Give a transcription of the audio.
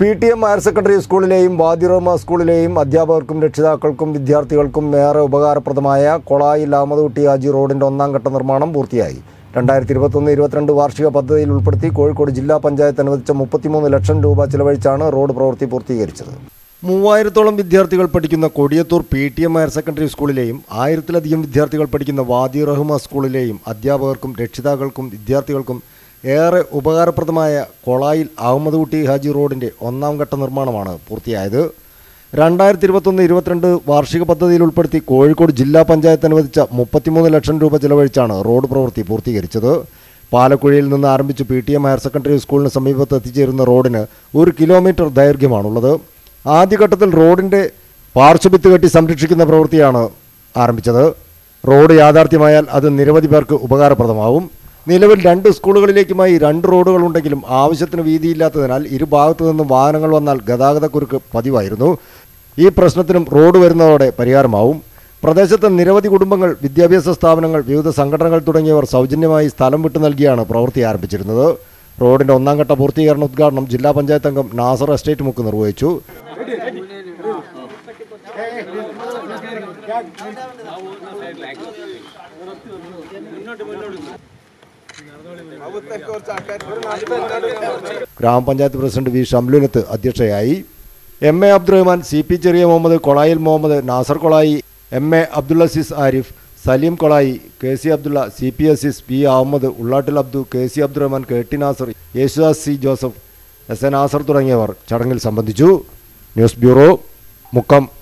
P T M higher secondary സ്കൂളിലെയും വാദിറോമ സ്കൂളിലെയും അധ്യാപകർക്കും രക്ഷിതാക്കൾക്കും വിദ്യാർത്ഥികൾക്കും ഏറെ ഉപകാരപ്രദമായ കൊളായിൽ അഹമ്മദ് ഹാജി റോഡിന്റെ ഒന്നാം ഘട്ട നിർമ്മാണം പൂർത്തിയായി രണ്ടായിരത്തി ഇരുപത്തൊന്ന് ഇരുപത്തിരണ്ട് വാർഷിക പദ്ധതിയിൽ ഉൾപ്പെടുത്തി കോഴിക്കോട് ജില്ലാ പഞ്ചായത്ത് അനുവദിച്ച മുപ്പത്തിമൂന്ന് ലക്ഷം രൂപ ചിലവഴിച്ചാണ് റോഡ് പ്രവൃത്തി പൂർത്തീകരിച്ചത് മൂവായിരത്തോളം വിദ്യാർത്ഥികൾ പഠിക്കുന്ന Kodiyathur P T M higher secondary സ്കൂളിലെയും ആയിരത്തിലധികം വിദ്യാർത്ഥികൾ പഠിക്കുന്ന വാദി റഹ്മ സ്കൂളിലെയും അധ്യാപകർക്കും രക്ഷിതാക്കൾക്കും വിദ്യാർത്ഥികൾക്കും ഏറെ ഉപകാരപ്രദമായ കൊളായിൽ അഹമ്മദ് കുട്ടി ഹാജി റോഡിന്റെ ഒന്നാം ഘട്ട നിർമ്മാണമാണ് പൂർത്തിയായത് രണ്ടായിരത്തി ഇരുപത്തൊന്ന് ഇരുപത്തിരണ്ട് വാർഷിക പദ്ധതിയിൽ ഉൾപ്പെടുത്തി കോഴിക്കോട് ജില്ലാ പഞ്ചായത്ത് അനുവദിച്ച മുപ്പത്തിമൂന്ന് ലക്ഷം രൂപ ചെലവഴിച്ചാണ് റോഡ് പ്രവൃത്തി പൂർത്തീകരിച്ചത് പാലക്കുഴയിൽ നിന്ന് ആരംഭിച്ച് P T M higher secondary സ്കൂളിന് സമീപത്ത് എത്തിച്ചേരുന്ന റോഡിന് ഒരു കിലോമീറ്റർ ദൈർഘ്യമാണുള്ളത് ആദ്യഘട്ടത്തിൽ റോഡിന്റെ പാർശ്വഭിത്ത് കെട്ടി സംരക്ഷിക്കുന്ന പ്രവൃത്തിയാണ് ആരംഭിച്ചത് റോഡ് യാഥാർത്ഥ്യമായാൽ അത് നിരവധി പേർക്ക് ഉപകാരപ്രദമാവും നിലവിൽ രണ്ട് സ്കൂളുകളിലേക്കുമായി രണ്ട് റോഡുകളുണ്ടെങ്കിലും ആവശ്യത്തിന് വീതിയില്ലാത്തതിനാൽ ഇരുഭാഗത്തു നിന്നും വാഹനങ്ങൾ വന്നാൽ ഗതാഗതക്കുരുക്ക് പതിവായിരുന്നു ഈ പ്രശ്നത്തിനും റോഡ് വരുന്നതോടെ പരിഹാരമാവും പ്രദേശത്തെ നിരവധി കുടുംബങ്ങൾ വിദ്യാഭ്യാസ സ്ഥാപനങ്ങൾ വിവിധ സംഘടനകൾ തുടങ്ങിയവർ സൗജന്യമായി സ്ഥലം വിട്ടു നൽകിയാണ് പ്രവൃത്തി ആരംഭിച്ചിരുന്നത് റോഡിന്റെ ഒന്നാം ഘട്ട പൂർത്തീകരണ ഉദ്ഘാടനം ജില്ലാ പഞ്ചായത്ത് അംഗം നാസർ എസ്റ്റേറ്റ് മുക്ക് നിർവഹിച്ചു ഗ്രാമപഞ്ചായത്ത് പ്രസിഡന്റ് വി ഷംലുനത്ത് അധ്യക്ഷയായി M A Abdurahman C P Cheriya Muhammad Kolayil Muhammad Nasar Kolayi M A Abdul Aziz Arif Salim Kolayi K C Abdulla C P Aziz P Ahammed Ullattil Abdu K C Abdurahman K T Nasar Yesudas C Joseph S A Nasar തുടങ്ങിയവർ ചടങ്ങിൽ സംബന്ധിച്ചു ന്യൂസ് ബ്യൂറോ മുക്കം